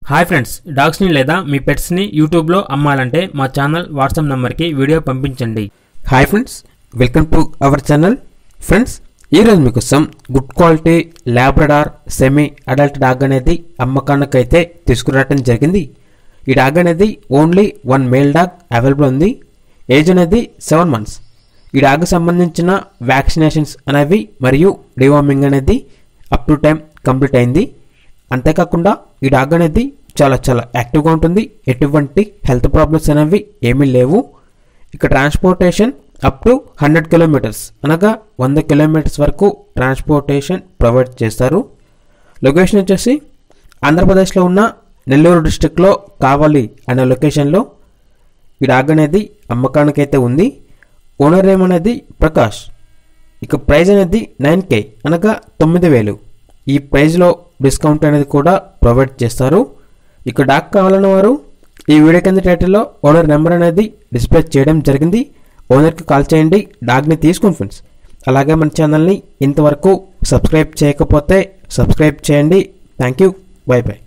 hi friends డాగ్స్ని లేదా మీ పెట్స్ని యూట్యూబ్లో అమ్మాలంటే మా ఛానల్ వాట్సాప్ నెంబర్కి వీడియో పంపించండి hi friends welcome to our channel friends ఈరోజు మీకోసం good quality labrador semi adult dog అనేది అమ్మకానికైతే తీసుకురావడం జరిగింది ఈ డాగ్ అనేది only one male dog available ఉంది ఏజ్ అనేది సెవెన్ మంత్స్ ఈ డాగ్ సంబంధించిన వ్యాక్సినేషన్స్ అనేవి మరియు డివార్మింగ్ అనేది అప్ టు టైం కంప్లీట్ అయింది అంతేకాకుండా ఈ డాగ్ అనేది చాలా చాలా యాక్టివ్గా ఉంటుంది ఎటువంటి హెల్త్ ప్రాబ్లమ్స్ అనేవి ఏమీ లేవు ఇక transportation up to hundred kilometres అనగా వంద కిలోమీటర్స్ వరకు ట్రాన్స్పోర్టేషన్ ప్రొవైడ్ చేస్తారు లొకేషన్ వచ్చేసి ఆంధ్రప్రదేశ్లో ఉన్న నెల్లూరు డిస్టిక్లో కావాలి అనే లొకేషన్లో ఈ డాగ్ అనేది అమ్మకానికైతే ఉంది ఓనర్ నేమ్ అనేది ప్రకాష్ ఇక ప్రైజ్ అనేది నైన్ కే అనగా తొమ్మిది వేలు ఈ ప్రైజ్లో డిస్కౌంట్ అనేది కూడా ప్రొవైడ్ చేస్తారు ఇక డాక్ కావాలన్న వారు ఈ వీడియో కింద టైటిల్లో ఓనర్ నెంబర్ అనేది డిస్ప్లే చేయడం జరిగింది ఓనర్కి కాల్ చేయండి డాగ్ని తీసుకోండి ఫ్రెండ్స్ అలాగే మన ఛానల్ని ఇంతవరకు సబ్స్క్రైబ్ చేయకపోతే సబ్స్క్రైబ్ చేయండి థ్యాంక్ యూ బై బై